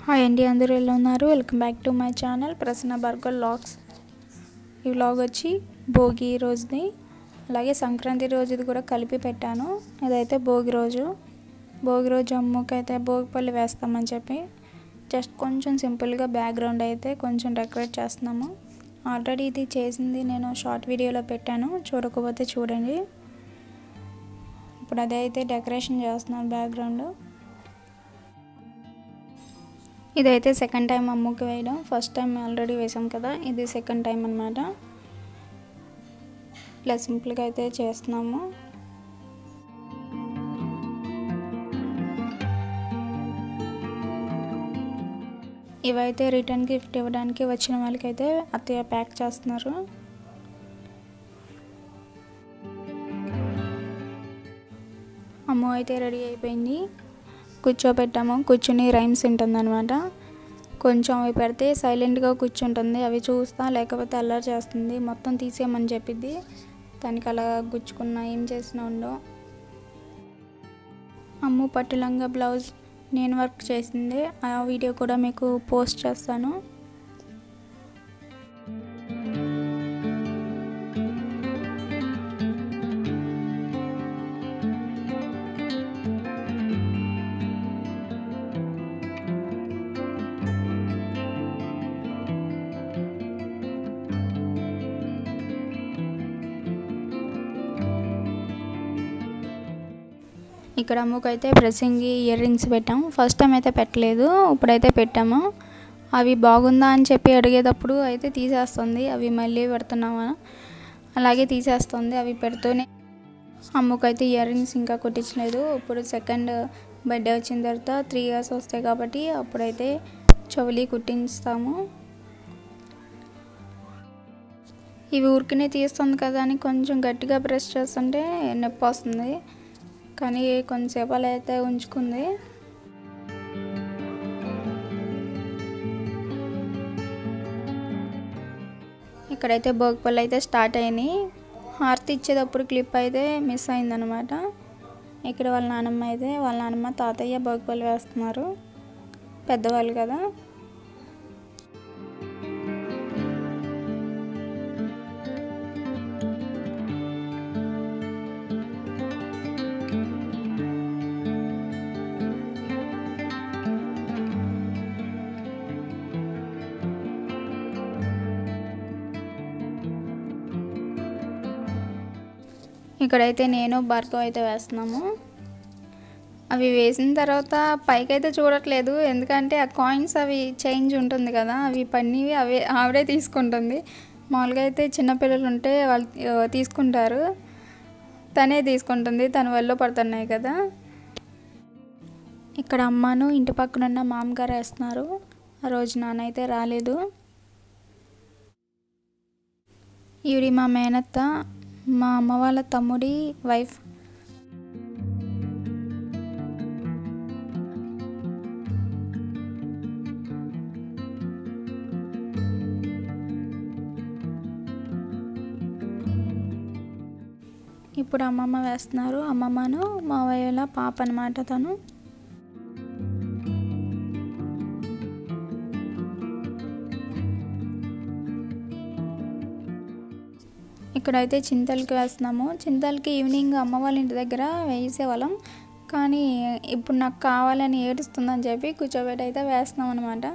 hi అండి అందరూ ఎలా ఉన్నారు welcome back to my channel Prasanna burger logs ఈ వ్లాగ్ వచ్చి భోగి రోజుది అలాగే సంక్రాంతి రోజుది కూడా కలిపి పెట్టాను ఇదైతే భోగి రోజు భోగి రోజు అమ్ముకైతే భోగిపల్లి వేస్తామని చెప్పి జస్ట్ కొంచెం సింపుల్గా బ్యాక్గ్రౌండ్ అయితే కొంచెం డెకరేట్ చేస్తున్నాము ఆల్రెడీ ఇది చేసింది నేను షార్ట్ వీడియోలో పెట్టాను చూడకపోతే చూడండి ఇప్పుడు అదే అయితే డెకరేషన్ చేస్తున్నాను బ్యాక్గ్రౌండ్ ఇదైతే సెకండ్ టైం అమ్ముకి వేయడం ఫస్ట్ టైం ఆల్రెడీ వేసాం కదా ఇది సెకండ్ టైం అనమాట ఇలా సింపుల్గా అయితే చేస్తున్నాము ఇవైతే రిటర్న్ గిఫ్ట్ ఇవ్వడానికి వచ్చిన వాళ్ళకైతే అత్తయ్య ప్యాక్ చేస్తున్నారు అమ్మ అయితే రెడీ అయిపోయింది కూర్చోబెట్టాము కూర్చుని రైమ్స్ ఉంటుందన్నమాట కొంచెం అవి పెడితే సైలెంట్గా కూర్చుంటుంది అవి చూస్తా లేకపోతే అల్లరి చేస్తుంది మొత్తం తీసేయమని చెప్పిద్ది దానికి అలా గుచ్చుకున్నా ఏం చేసినా ఉండో అమ్ము పట్టులంగా బ్లౌజ్ నేను వర్క్ చేసింది ఆ వీడియో కూడా మీకు పోస్ట్ చేస్తాను ఇక్కడ అమ్ముకైతే ప్రెస్సింగ్ ఇయర్ రింగ్స్ పెట్టాము ఫస్ట్ టైం అయితే పెట్టలేదు ఇప్పుడైతే పెట్టాము అవి బాగుందా అని చెప్పి అడిగేటప్పుడు అయితే తీసేస్తుంది అవి మళ్ళీ పెడుతున్నామా అలాగే తీసేస్తుంది అవి పెడుతూనే అమ్ముకైతే ఇయర్ రింగ్స్ ఇంకా కుట్టించలేదు ఇప్పుడు సెకండ్ బర్త్డే వచ్చిన తర్వాత త్రీ ఇయర్స్ వస్తాయి కాబట్టి అప్పుడైతే చెవులి కుట్టించుతాము ఇవి ఊరికనే తీస్తుంది కదా అని కొంచెం గట్టిగా ప్రెస్ చేస్తుంటే నొప్పి వస్తుంది కానీ కొంతసేపు అలా అయితే ఉంచుకుంది ఇక్కడైతే భోగిపల్లి అయితే స్టార్ట్ అయినాయి హారతి ఇచ్చేటప్పుడు క్లిప్ అయితే మిస్ అయిందనమాట ఇక్కడ వాళ్ళ నానమ్మ అయితే వాళ్ళ నానమ్మ తాతయ్య భోగిపల్లి వేస్తున్నారు పెద్దవాళ్ళు కదా ఇక్కడైతే నేను భార్గవ్ అయితే వేస్తున్నాము అవి వేసిన తర్వాత పైకి అయితే చూడట్లేదు ఎందుకంటే ఆ కాయిన్స్ అవి చేంజ్ ఉంటుంది కదా అవి పన్నీవి అవే ఆవిడే తీసుకుంటుంది మామూలుగా అయితే చిన్నపిల్లలు ఉంటే వాళ్ళు తీసుకుంటారు తనే తీసుకుంటుంది తన వల్ల పడుతున్నాయి కదా ఇక్కడ అమ్మను ఇంటి పక్కన ఉన్న మామగారు వేస్తున్నారు ఆ రోజు నాన్న అయితే రాలేదు ఈవిడి మా మేనత్త మా అమ్మ వాళ్ళ తమ్ముడి వైఫ్ ఇప్పుడు అమ్మమ్మ వేస్తున్నారు అమ్మమ్మను మా వాళ్ళ పాప అనమాట తను ఇక్కడైతే చింతలకి వేస్తున్నాము చింతలకి ఈవినింగ్ అమ్మ వాళ్ళ ఇంటి దగ్గర వేసేవాళ్ళం కానీ ఇప్పుడు నాకు కావాలని ఏడుస్తుందని చెప్పి కూర్చోబెట్టి అయితే వేస్తున్నాం అనమాట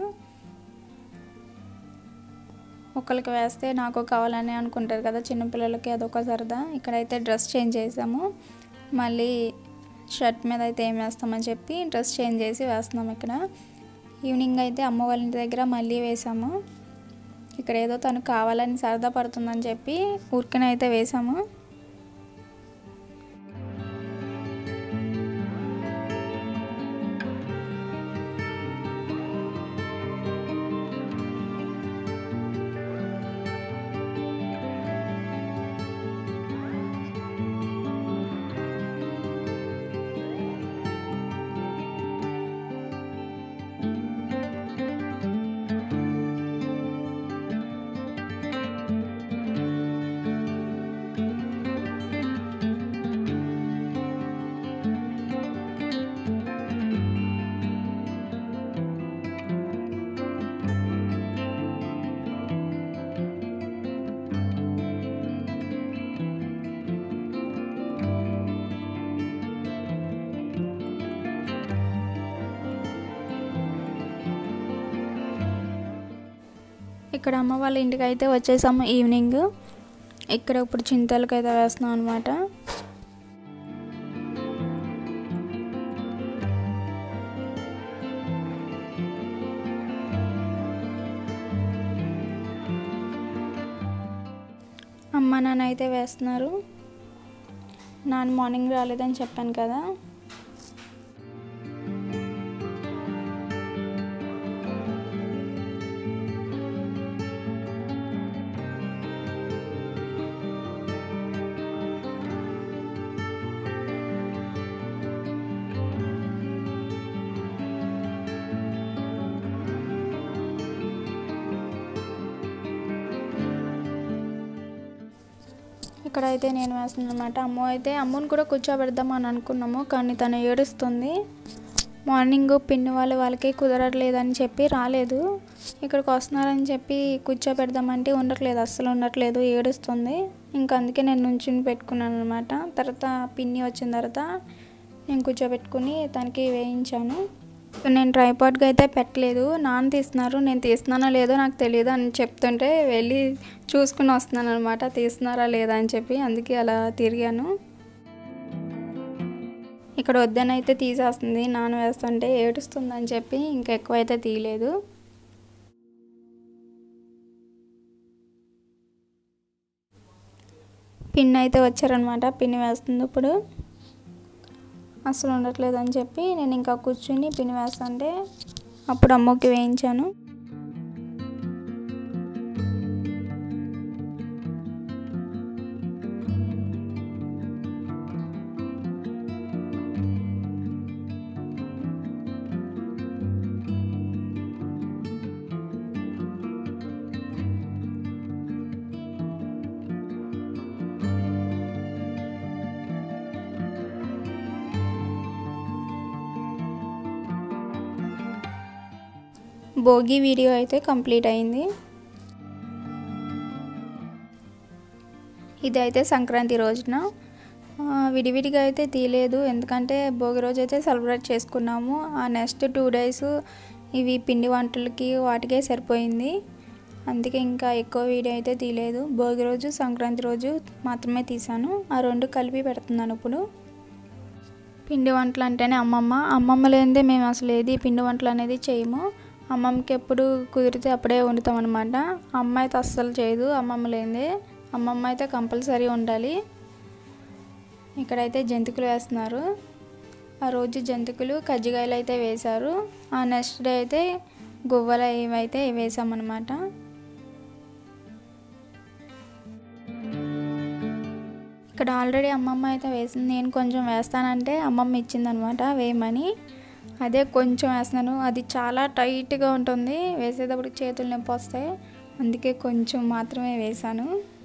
ఒకరికి వేస్తే నాకు కావాలని అనుకుంటారు కదా చిన్నపిల్లలకి అదొక సరదా ఇక్కడైతే డ్రెస్ చేంజ్ చేసాము మళ్ళీ షర్ట్ మీద అయితే ఏం వేస్తామని చెప్పి డ్రెస్ చేంజ్ చేసి వేస్తున్నాం ఇక్కడ ఈవినింగ్ అయితే అమ్మ వాళ్ళ ఇంటి దగ్గర మళ్ళీ వేసాము ఇక్కడ ఏదో తను కావాలని సరదా పడుతుందని చెప్పి ఊరికనైతే వేసాము ఇక్కడ అమ్మ వాళ్ళ ఇంటికి అయితే వచ్చేసాము ఈవినింగ్ ఇక్కడ ఇప్పుడు చింతలకి అయితే వేస్తున్నాం అనమాట అమ్మ నాన్న అయితే వేస్తున్నారు నాన్న మార్నింగ్ రాలేదని చెప్పాను కదా ఇక్కడ అయితే నేను వేస్తున్నాను అనమాట అమ్మ అయితే అమ్మని కూడా కూర్చోబెడదాం అని అనుకున్నాము కానీ తను ఏడుస్తుంది మార్నింగ్ పిన్ని వాళ్ళు వాళ్ళకి కుదరట్లేదని చెప్పి రాలేదు ఇక్కడికి వస్తున్నారని చెప్పి కూర్చోబెడదామంటే ఉండట్లేదు అస్సలు ఉండట్లేదు ఏడుస్తుంది ఇంకా అందుకే నేను నుంచుని పెట్టుకున్నాను అనమాట తర్వాత పిన్ని వచ్చిన తర్వాత నేను కూర్చోబెట్టుకుని తనకి వేయించాను నేను ట్రైపాడ్గా అయితే పెట్టలేదు నాన్న తీస్తున్నారు నేను తీస్తున్నానో లేదో నాకు తెలియదు అని చెప్తుంటే వెళ్ళి చూసుకుని వస్తున్నాను అనమాట తీస్తున్నారా లేదా అని చెప్పి అందుకే అలా తిరిగాను ఇక్కడ వద్దని అయితే తీసేస్తుంది నాన్న వేస్తుంటే ఏడుస్తుంది అని చెప్పి ఇంకా ఎక్కువ అయితే తీయలేదు పిన్ అయితే వచ్చారనమాట పిన్ వేస్తుంది ఇప్పుడు అసలు ఉండట్లేదు అని చెప్పి నేను ఇంకా కూర్చుని పిన్ వేస్తుంటే అప్పుడు అమ్మకి వేయించాను భోగి వీడియో అయితే కంప్లీట్ అయింది ఇదైతే సంక్రాంతి రోజున విడివిడిగా అయితే తీయలేదు ఎందుకంటే భోగి రోజు అయితే సెలబ్రేట్ చేసుకున్నాము ఆ నెక్స్ట్ టూ డేస్ ఇవి పిండి వంటలకి వాటికే సరిపోయింది అందుకే ఇంకా ఎక్కువ వీడియో అయితే తీయలేదు భోగి రోజు సంక్రాంతి రోజు మాత్రమే తీసాను ఆ రెండు కలిపి పెడుతున్నాను ఇప్పుడు పిండి వంటలు అంటేనే అమ్మమ్మ అమ్మమ్మ లేనిదే మేము అసలు ఏది పిండి వంటలు అనేది చేయము అమ్మమ్మకి ఎప్పుడు కుదిరితే అప్పుడే వండుతాం అనమాట అమ్మ అయితే అస్సలు చేయదు అమ్మమ్మ లేనిదే అమ్మమ్మ అయితే కంపల్సరీ ఉండాలి ఇక్కడైతే జంతికలు వేస్తున్నారు ఆ రోజు జంతికలు కజ్జికాయలు అయితే వేశారు ఆ నెక్స్ట్ డే అయితే గువ్వలు ఇవైతే వేసామన్నమాట ఇక్కడ ఆల్రెడీ అమ్మమ్మ అయితే వేసింది నేను కొంచెం వేస్తానంటే అమ్మమ్మ ఇచ్చిందనమాట వేయమని అదే కొంచెం వేస్తున్నాను అది చాలా టైట్గా ఉంటుంది వేసేటప్పుడు చేతులు నొప్పి వస్తాయి అందుకే కొంచెం మాత్రమే వేసాను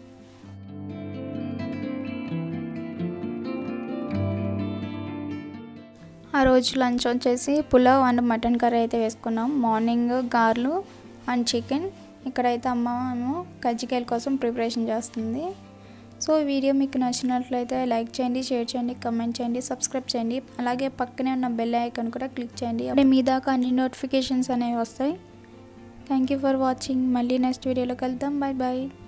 ఆ రోజు లంచ్ వచ్చేసి పులావ్ అండ్ మటన్ కర్రీ అయితే వేసుకున్నాం మార్నింగ్ గార్లు అండ్ చికెన్ ఇక్కడైతే అమ్మ ఏమో కజ్జికాయల కోసం ప్రిపరేషన్ చేస్తుంది సో ఈ వీడియో మీకు నచ్చినట్లయితే లైక్ చేయండి షేర్ చేయండి కమెంట్ చేయండి సబ్స్క్రైబ్ చేయండి అలాగే పక్కనే ఉన్న బెల్ ఐకాన్ కూడా క్లిక్ చేయండి అప్పుడే మీ దాకా అన్ని నోటిఫికేషన్స్ అనేవి వస్తాయి థ్యాంక్ యూ ఫర్ వాచింగ్ మళ్ళీ నెక్స్ట్ వీడియోలో కలుద్దాం బాయ్ బాయ్